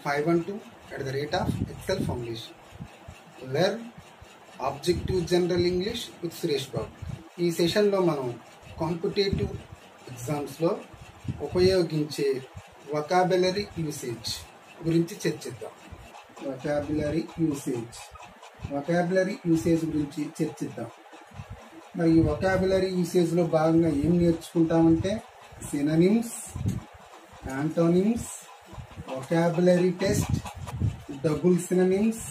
five one two at the rate of Excel foundation learn objective general English with Suresh Babu ఈ సెషన్లో మనం competitive ఎగ్జామ్స్లో ఉపయోగించే వొకాబులరీ యూసేజ్ గురించి చర్చిద్దాం వొకాబులరీ యూసేజ్ వొకాబులరీ యూసేజ్ గురించి చర్చిద్దాం మరి ఈ వొకాబులరీ యూసేజ్లో భాగంగా ఏం నేర్చుకుంటామంటే synonyms antonyms vocabulary test double synonyms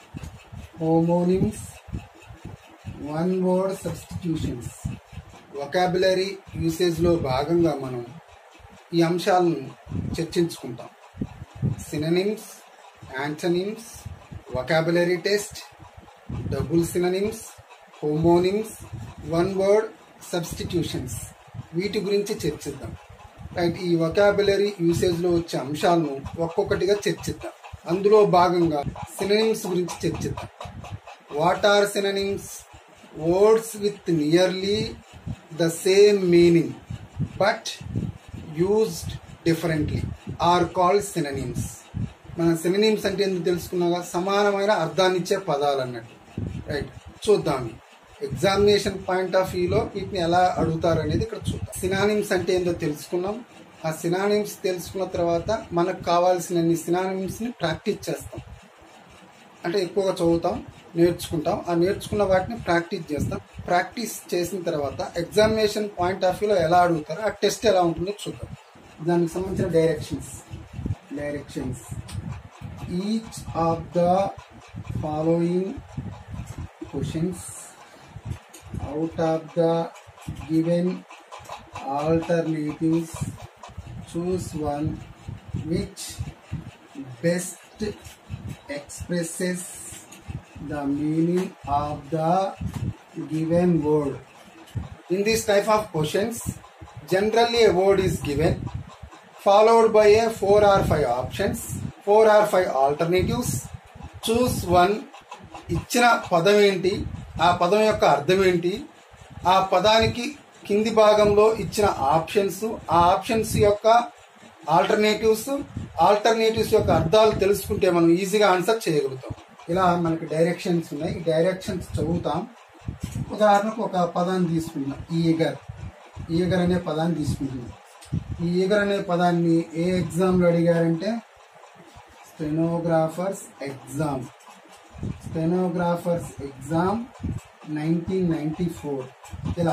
homonyms one word substitutions vocabulary యూసేజ్లో భాగంగా మనం ఈ అంశాలను చర్చించుకుంటాం synonyms antonyms vocabulary test double synonyms homonyms one word substitutions వీటి గురించి చర్చిద్దాం రైట్ ఈ వొకాబులరీ యూసేజ్లో వచ్చే అంశాలను ఒక్కొక్కటిగా చర్చిద్దాం అందులో భాగంగా సిననిమ్స్ గురించి చర్చిద్దాం what are synonyms words with nearly the same meaning but used differently are called synonyms మన సిననిమ్స్ అంటే ఎందుకు తెలుసుకున్నాగా సమానమైన అర్థాన్ని ఇచ్చే పదాలు అన్నట్టు రైట్ చూద్దాం ఎగ్జామినేషన్ పాయింట్ ఆఫ్ వ్యూలో వీటిని ఎలా అడుగుతారు అనేది ఇక్కడ చూద్దాం సినానిమ్స్ అంటే ఏందో తెలుసుకున్నాం ఆ సినానిమ్స్ తెలుసుకున్న తర్వాత మనకు కావాల్సిన సినానిమ్స్ని ప్రాక్టీస్ చేస్తాం అంటే ఎక్కువగా చదువుతాం నేర్చుకుంటాం ఆ నేర్చుకున్న వాటిని ప్రాక్టీస్ చేస్తాం ప్రాక్టీస్ చేసిన తర్వాత ఎగ్జామినేషన్ పాయింట్ ఆఫ్ వ్యూలో ఎలా అడుగుతారో ఆ టెస్ట్ ఎలా ఉంటుందో చూద్దాం దానికి సంబంధించిన directions directions each of the following questions out of the given alternatives choose one which best expresses the meaning of the given word in this type of questions generally a word is given followed by a four or five options four or five alternatives choose one ఇచ్చిన పదం ఏంటి ఆ పదం యొక్క అర్థం ఏంటి ఆ పదానికి కింది భాగంలో ఇచ్చిన ఆప్షన్స్ ఆ ఆప్షన్స్ యొక్క ఆల్టర్నేటివ్స్ ఆల్టర్నేటివ్స్ యొక్క అర్థాలు తెలుసుకుంటే మనం ఈజీగా ఆన్సర్ చేయగలుగుతాం ఇలా మనకి డైరెక్షన్స్ ఉన్నాయి ఈ డైరెక్షన్స్ చదువుతాం ఉదాహరణకు ఒక పదాన్ని తీసుకుందాం ఈగర్ ఈగర్ అనే పదాన్ని తీసుకుంటున్నాం ఈ ఈగర్ అనే పదాన్ని ఏ ఎగ్జామ్లో అడిగారంటే stenographers exam stenographers exam nineteen ninety four ఇలా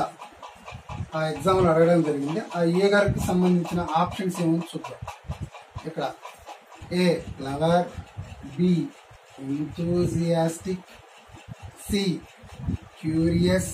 ఆ ఎగ్జామ్లో అడగడం జరిగింది ఆ ఏ గారికి సంబంధించిన ఆప్షన్స్ ఏమో చూద్దాం ఇక్కడ A lover B enthusiastic C curious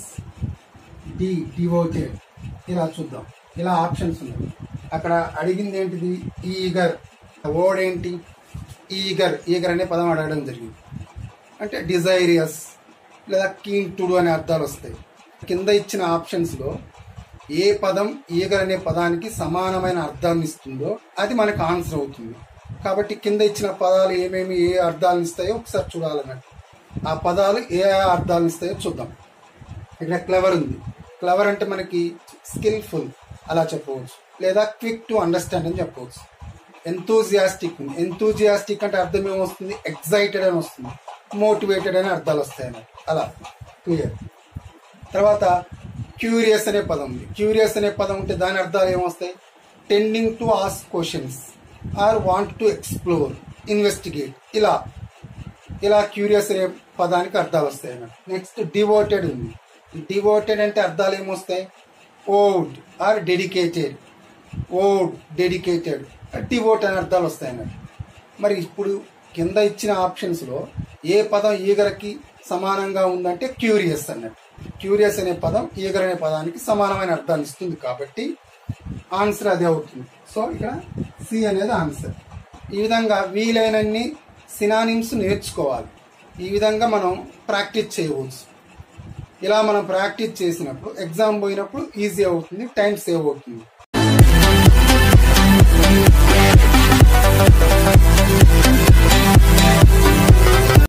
D devoted ఇలా చూద్దాం ఇలా ఆప్షన్స్ ఉన్నాయి అక్కడ అడిగింది ఏంటిది ఈగర్ వర్డ్ ఏంటి ఈగర్ ఈగర్ అనే పదం అడగడం జరిగింది అంటే డిజైరియస్ లేదా కీన్ టుడు అనే అర్థాలు వస్తాయి కింద ఇచ్చిన ఆప్షన్స్లో ఏ పదం ఈగర్ అనే పదానికి సమానమైన అర్థాన్ని ఇస్తుందో అది మనకు ఆన్సర్ అవుతుంది కాబట్టి కింద ఇచ్చిన పదాలు ఏమేమి ఏ అర్థాలను ఇస్తాయో ఒకసారి చూడాలన్నట్టు ఆ పదాలు ఏ అర్థాలను ఇస్తాయో చూద్దాం ఇక్కడ క్లవర్ ఉంది క్లవర్ అంటే మనకి స్కిల్ఫుల్ అలా చెప్పవచ్చు లేదా క్విక్ టు అండర్స్టాండ్ అని చెప్పవచ్చు ఎంతూజియాస్టిక్ ఉంది ఎంతూజియాస్టిక్ అంటే అర్థం ఏమొస్తుంది ఎగ్జైటెడ్ అని వస్తుంది మోటివేటెడ్ అని అర్థాలు వస్తాయి అన్నట్టు అలా క్లియర్ తర్వాత క్యూరియస్ అనే పదం ఉంది క్యూరియస్ అనే పదం ఉంటే దాని అర్థాలు ఏమొస్తాయి tending to ask questions or want to explore investigate ఇలా ఇలా క్యూరియస్ అనే పదానికి అర్థాలు వస్తాయి అన్నట్టు నెక్స్ట్ డివోటెడ్ ఉంది డివోటెడ్ అంటే అర్థాలు ఏమొస్తాయి owed or dedicated owed dedicated devote అనే అర్థాలు వస్తాయి అన్నట్టు మరి ఇప్పుడు కింద ఇచ్చిన ఆప్షన్స్లో ఏ పదం ఈగరకి సమానంగా ఉందంటే క్యూరియస్ అన్నట్టు క్యూరియస్ అనే పదం ఈగర్ అనే పదానికి సమానమైన అర్థాన్ని ఇస్తుంది కాబట్టి ఆన్సర్ అదే అవుతుంది సో ఇక్కడ సి అనేది ఆన్సర్ ఈ విధంగా వీలైనన్ని సినానిమ్స్ నేర్చుకోవాలి ఈ విధంగా మనం ప్రాక్టీస్ చేయవచ్చు ఇలా మనం ప్రాక్టీస్ చేసినప్పుడు ఎగ్జామ్ పోయినప్పుడు ఈజీ అవుతుంది టైం సేవ్ అవుతుంది